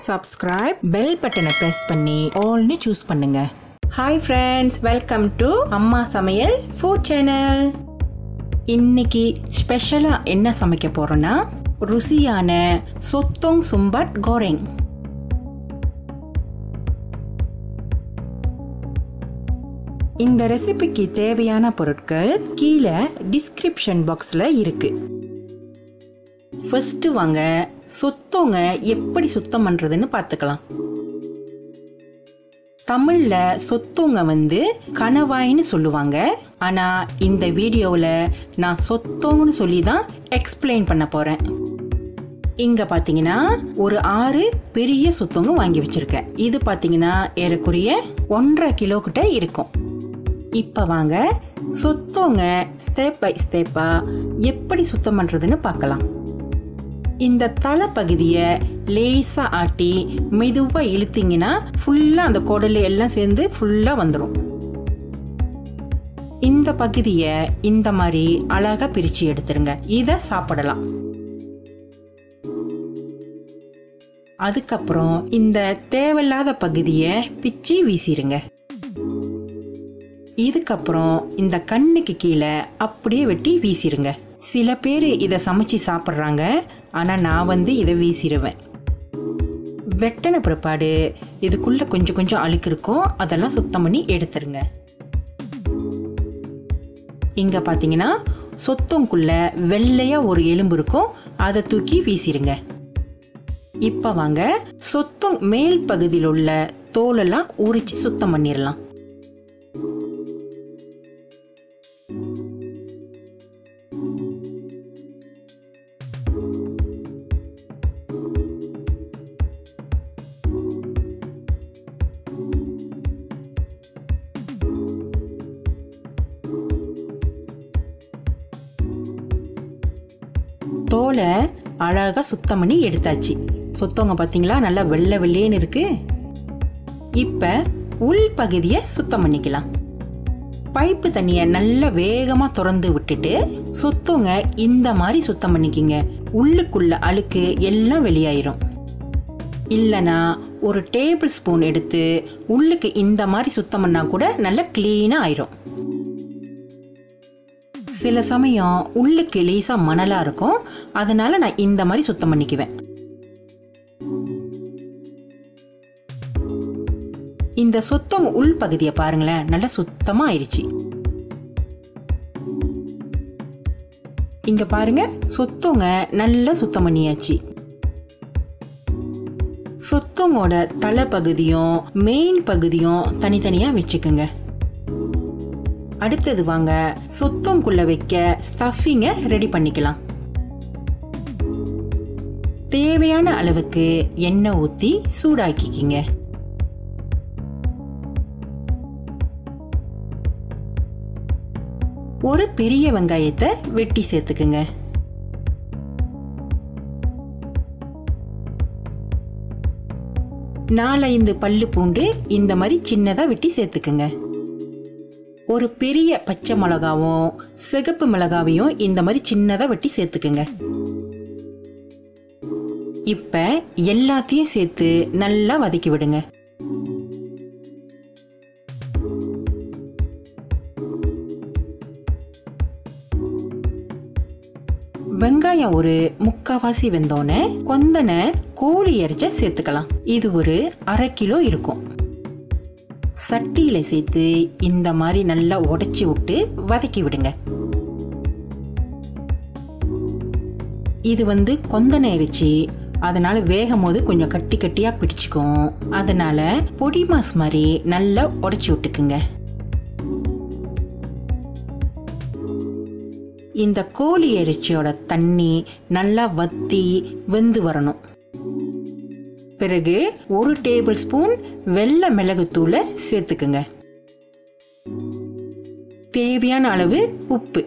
subscribe bell பட்டனை press பண்ணி ஆல்னு சூஸ் பண்ணுங்க hi friends welcome to Amma Samayal food channel இன்னைக்கு ஸ்பெஷலாக என்ன சமைக்க போறோம்னா ருசியான சொத்தோங் சும்பட் கோரெங் இந்த ரெசிபிக்கு தேவையான பொருட்கள் கீழே டிஸ்கிரிப்ஷன் பாக்ஸில் இருக்கு ஃபர்ஸ்ட் வாங்க சொத்தோங்க எப்படி சுத்தம் பண்ணுறதுன்னு பார்த்துக்கலாம் தமிழில் சொத்தோங்க வந்து கணவாய்னு சொல்லுவாங்க ஆனால் இந்த வீடியோவில் நான் சொத்தோங்கன்னு சொல்லி தான் எக்ஸ்பிளைன் பண்ண போகிறேன் இங்கே பார்த்தீங்கன்னா ஒரு ஆறு பெரிய சொத்தோங்க வாங்கி வச்சுருக்கேன் இது பார்த்தீங்கன்னா ஏறக்குறைய ஒன்றரை கிலோ கிட்ட இருக்கும் இப்போ வாங்க சொத்தோங்க ஸ்டெப் பை ஸ்டெப்பாக எப்படி சுத்தம் பண்ணுறதுன்னு பார்க்கலாம் இந்த தலை பகுதியை லேசாக ஆட்டி மெதுவாக இழுத்தீங்கன்னா ஃபுல்லாக அந்த குடல் எல்லாம் சேர்ந்து ஃபுல்லாக வந்துடும் இந்த பகுதியை இந்த மாதிரி அழகாக பிரித்து எடுத்துருங்க இதை சாப்பிடலாம் அதுக்கப்புறம் இந்த தேவையில்லாத பகுதியை பிச்சு வீசிடுங்க இதுக்கப்புறம் இந்த கண்ணுக்கு கீழே அப்படியே வெட்டி வீசிடுங்க சில பேர் இதை சமைச்சு சாப்பிட்றாங்க ஆனால் நான் வந்து இதை வீசிடுவேன் வெட்டின பிற்பாடு இதுக்குள்ளே கொஞ்சம் கொஞ்சம் அழுக்கு இருக்கும் அதெல்லாம் சுத்தம் பண்ணி எடுத்துருங்க இங்கே பார்த்தீங்கன்னா சொத்தங்குள்ள வெள்ளையாக ஒரு எலும்பு இருக்கும் அதை தூக்கி வீசிடுங்க இப்போ வாங்க சொத்தம் மேல் பகுதியில் உள்ள தோலெல்லாம் உரிச்சு சுத்தம் பண்ணிடலாம் தோலை அழகாக சுத்தம் பண்ணி எடுத்தாச்சு சுத்தவங்க பார்த்தீங்களா நல்லா வெள்ளை வெள்ளேன்னு இருக்கு இப்போ உள் பகுதியை சுத்தம் பண்ணிக்கலாம் பைப்பு தண்ணியை நல்லா வேகமாக திறந்து விட்டுட்டு சுத்தவங்க இந்த மாதிரி சுத்தம் பண்ணிக்கிங்க உள்ளுக்குள்ள அழுக்கு எல்லாம் வெளியாயிரும் இல்லைனா ஒரு டேபிள் ஸ்பூன் எடுத்து உள்ளுக்கு இந்த மாதிரி சுத்தம் பண்ணால் கூட நல்லா க்ளீனாக ஆயிரும் சில சமயம் உள்ளுக்கு லேசாக மணலாக இருக்கும் அதனால நான் இந்த மாதிரி சுத்தம் பண்ணிக்குவேன் இந்த சுத்தம் உள் பகுதியை பாருங்களேன் நல்லா சுத்தமாக ஆயிடுச்சு இங்க பாருங்க சொத்தவங்க நல்லா சுத்தம் பண்ணியாச்சு சொத்தவங்களோட தலை பகுதியும் மெயின் பகுதியும் தனித்தனியாக வச்சுக்கோங்க அடுத்தது வாங்க சொத்தங்குள்ள வைக்க ஸ்டஃபிங்க ரெடி பண்ணிக்கலாம் தேவையான அளவுக்கு எண்ணெய் ஊற்றி சூடாக்கிக்கிங்க ஒரு பெரிய வெங்காயத்தை வெட்டி சேர்த்துக்குங்க நாலைந்து பல்லு பூண்டு இந்த மாதிரி சின்னதாக வெட்டி சேர்த்துக்குங்க ஒரு பெரிய பச்சை மிளகாவும் சிகப்பு மிளகாவையும் இந்த மாதிரி சின்னதாக வெட்டி சேர்த்துக்குங்க இப்போ எல்லாத்தையும் சேர்த்து நல்லா வதக்கி விடுங்க வெங்காயம் ஒரு முக்காவாசி வெந்தோடனே கொந்தனை கோழி இறைச்ச சேர்த்துக்கலாம் இது ஒரு அரை கிலோ இருக்கும் சட்டியில் சேர்த்து இந்த மாதிரி நல்லா உடைச்சி விட்டு வதக்கி விடுங்க இது வந்து கொந்தனை இறைச்சி அதனால வேகும் போது கொஞ்சம் கட்டி கட்டியாக பிடிச்சிக்கும் அதனால பொடி மாஸ் மாதிரி நல்லா உடைச்சி விட்டுக்குங்க இந்த கோழி இறைச்சியோட தண்ணி நல்லா வத்தி வெந்து வரணும் பிறகு ஒரு டேபிள் ஸ்பூன் வெள்ளை மிளகுத்தூளை சேர்த்துக்குங்க தேவையான அளவு உப்பு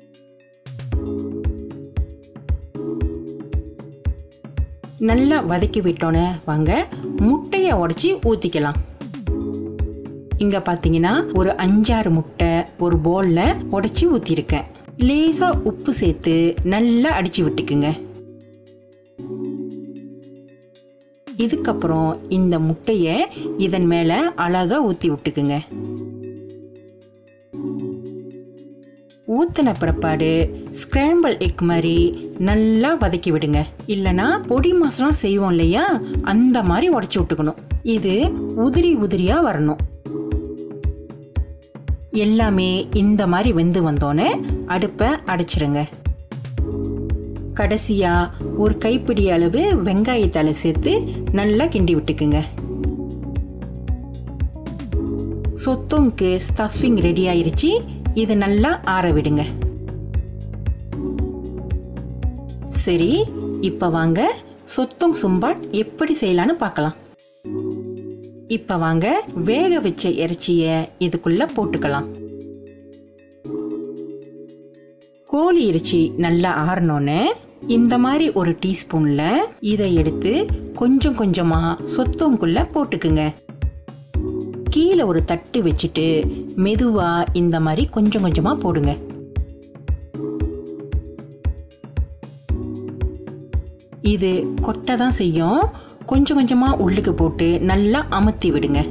நல்லா வதக்கி விட்டோன்னே வாங்க முட்டையை உடச்சி ஊற்றிக்கலாம் இங்கே பார்த்தீங்கன்னா ஒரு அஞ்சாறு முட்டை ஒரு பவுலில் உடச்சி ஊற்றிருக்கேன் லேசாக உப்பு சேர்த்து நல்லா அடித்து விட்டுக்குங்க இதுக்கப்புறம் இந்த முட்டையை இதன் மேலே அழகா ஊற்றி விட்டுக்குங்க ஊற்றின பிறப்பாடு ஸ்கிராம்பிள் எக் மாதிரி நல்லா வதக்கி விடுங்க இல்லனா பொடி மாசலாம் செய்வோம் இல்லையா அந்த மாதிரி உடச்சி விட்டுக்கணும் இது உதிரி உதிரியா வரணும் எல்லாமே இந்த மாதிரி வெந்து வந்தோன்னே அடுப்பை அடைச்சிருங்க கடைசியா ஒரு கைப்பிடி அளவு வெங்காயத்தலை சேர்த்து நல்லா கிண்டி விட்டுக்குங்க சொத்தோங்க்கு ஸ்டஃபிங் ரெடி ஆயிருச்சு இது நல்லா ஆற விடுங்க சரி இப்போ வாங்க சொத்தோங் சும்பாட் எப்படி செய்யலான்னு பார்க்கலாம் இப்போ வாங்க வேக வச்ச இறைச்சியை இதுக்குள்ள போட்டுக்கலாம் கோழி இறைச்சி நல்லா ஆறினோன்னே இந்த மாதிரி ஒரு டீஸ்பூன்ல இதை எடுத்து கொஞ்சம் கொஞ்சமா சொத்தோங்குள்ள போட்டுக்குங்க கீழே ஒரு தட்டு வச்சுட்டு மெதுவா இந்த மாதிரி கொஞ்சம் கொஞ்சமா போடுங்க இது கொட்டை தான் செய்யும் கொஞ்சம் கொஞ்சமா உள்ளுக்கு போட்டு நல்லா அமுத்தி விடுங்க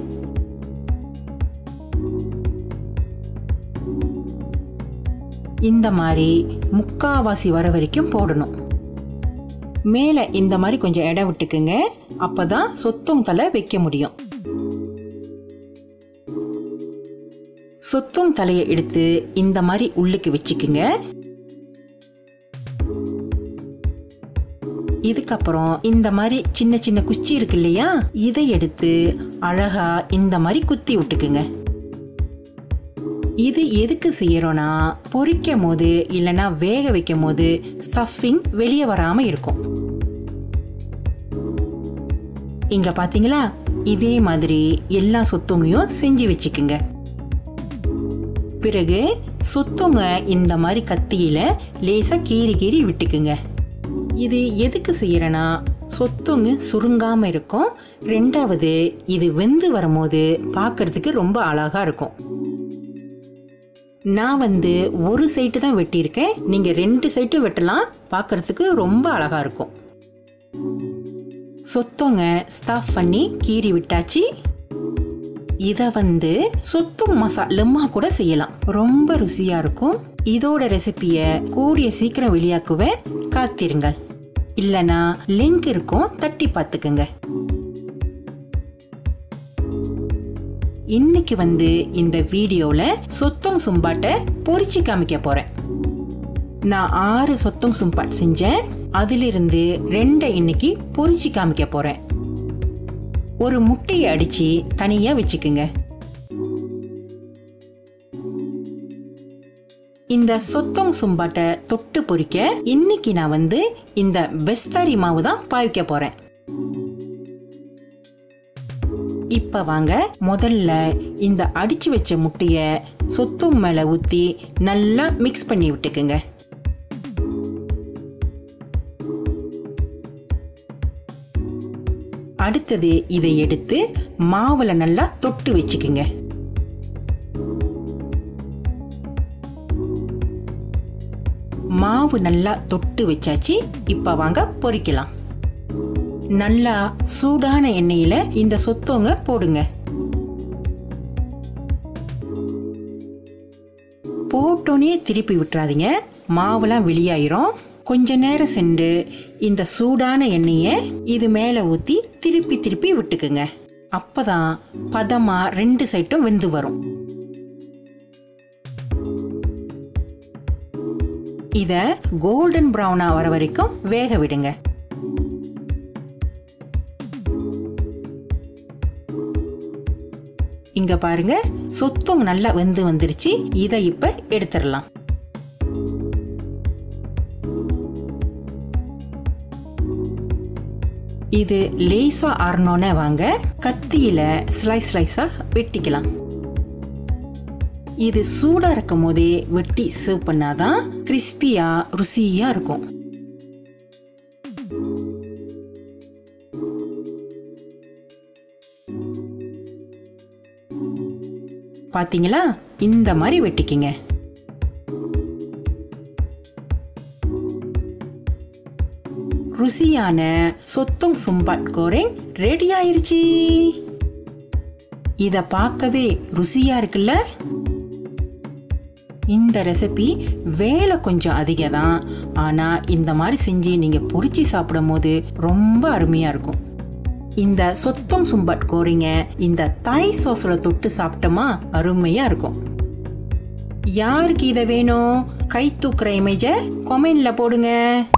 இந்த மாதிரி முக்காவாசி வர வரைக்கும் போடணும் மேலே இந்த மாதிரி கொஞ்சம் இடம் விட்டுக்குங்க அப்பதான் சொத்தம் தலை வைக்க முடியும் சொத்தம் தலையை எடுத்து இந்த மாதிரி உள்ளுக்கு வச்சுக்குங்க இதுக்கப்புறம் இந்த மாதிரி சின்ன சின்ன குச்சி இருக்கு இல்லையா இதை எடுத்து அழகா இந்த மாதிரி குத்தி விட்டுக்குங்க இது எதுக்கு செய்யறோம்னா பொரிக்கும் போது இல்லைன்னா வேக வைக்கும் போது ஸ்டஃபிங் வெளியே வராம இருக்கும் இங்க பாத்தீங்களா இதே மாதிரி எல்லா சொத்துங்கையும் செஞ்சு வச்சுக்குங்க பிறகு சொத்துங்க இந்த மாதிரி கத்தியில லேசா கீறி கீறி விட்டுக்குங்க இது எதுக்கு செய்யறேன்னா சொத்துங்க சுருங்காம இருக்கும் ரெண்டாவது இது வெந்து வரும்போது பார்க்கறதுக்கு ரொம்ப அழகா இருக்கும் நான் வந்து ஒரு சைட்டு தான் வெட்டியிருக்கேன் நீங்கள் ரெண்டு சைட்டும் வெட்டலாம் பார்க்கறதுக்கு ரொம்ப அழகாக இருக்கும் சொத்தங்க ஸ்டாஃப் பண்ணி கீறி விட்டாச்சு இதை வந்து சொத்து மசா லெம்மா கூட செய்யலாம் ரொம்ப ருசியாக இருக்கும் இதோட ரெசிபியை கூடிய சீக்கிரம் வெளியாக்குவேன் காத்திருங்கள் இல்லைனா லிங்க் இருக்கும் தட்டி பார்த்துக்குங்க இன்னைக்கு வந்து இந்த வீடியோவில் சொத்தம் சும்பாட்டை பொரிச்சு காமிக்க போறேன் நான் ஆறு சொத்தம் சும்பாட் செஞ்சேன் அதிலிருந்து ரெண்டை இன்னைக்கு பொரிச்சு காமிக்க போறேன் ஒரு முட்டையை அடிச்சு தனியா வச்சுக்குங்க இந்த சொத்தம் சும்பாட்டை தொட்டு பொரிக்க இன்னைக்கு நான் வந்து இந்த பெஸ்தாரி மாவு தான் பாவிக்க போறேன் இப்ப வாங்க முதல்ல இந்த அடிச்சு வச்ச முட்டைய சொத்தும் மேல ஊத்தி நல்லா மிக்ஸ் பண்ணி விட்டுக்குங்க அடுத்தது இதை எடுத்து மாவுல நல்லா தொட்டு வச்சுக்குங்க மாவு நல்லா தொட்டு வச்சாச்சு இப்ப வாங்க பொரிக்கலாம் நல்லா சூடான எண்ணெயில இந்த சொத்தோங்க போடுங்க போட்டோன்னே திருப்பி விட்டுறாதீங்க மாவுலாம் வெளியாயிரும் கொஞ்ச நேரம் சென்று இந்த சூடான எண்ணெயை இது மேலே ஊற்றி திருப்பி திருப்பி விட்டுக்குங்க அப்பதான் பதமா ரெண்டு சைட்டும் வெந்து வரும் இத கோல்டன் ப்ரௌனா வர வரைக்கும் வேக விடுங்க இங்க பாருங்க சொத்தம் நல்லா வெந்து வந்துருச்சு இதை இப்ப எடுத்துடலாம் இது லேசா ஆறணும்னே வாங்க கத்தியில ஸ்லைஸ் ஸ்லைஸா வெட்டிக்கலாம் இது சூடா இருக்கும் போதே வெட்டி சர்வ் பண்ணாதான் கிறிஸ்பியா ருசியா இருக்கும் பாத்தீங்களா இந்த மாதிரி வெட்டிக்கிங்க ருசியான சொத்தம் சும்பாட் கோரிங் ரெடி ஆயிருச்சு இத பார்க்கவே ருசியா இருக்குல்ல இந்த ரெசிபி வேலை கொஞ்சம் அதிகம் தான் ஆனால் இந்த மாதிரி செஞ்சு நீங்கள் பொரிச்சு சாப்பிடும் போது ரொம்ப அருமையாக இருக்கும் இந்த சொத்தம் சும்பட் கோரிங்க இந்த தாய் சோஸில் தொட்டு சாப்பிட்டோமா அருமையாக இருக்கும் யாருக்கு இதை வேணும் கை தூக்குற இமேஜை கொமெண்ட்ல போடுங்க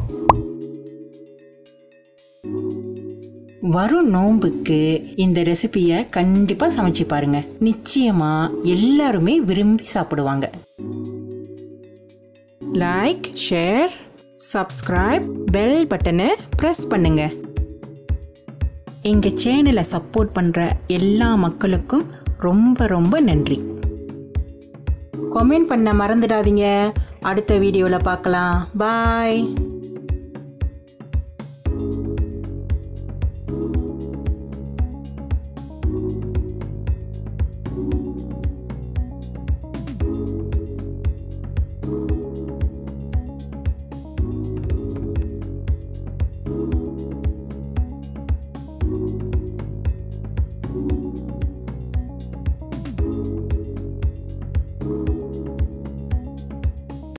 வரும் நோன்புக்கு இந்த ரெசிபியை கண்டிப்பாக சமைச்சு பாருங்க நிச்சயமா எல்லாருமே விரும்பி சாப்பிடுவாங்க லைக் ஷேர் சப்ஸ்கிரைப் பெல் பட்டனை ப்ரெஸ் பண்ணுங்க எங்கள் சேனலை சப்போர்ட் பண்ணுற எல்லா மக்களுக்கும் ரொம்ப ரொம்ப நன்றி கமெண்ட் பண்ண மறந்துடாதீங்க அடுத்த வீடியோவில் பார்க்கலாம் பாய்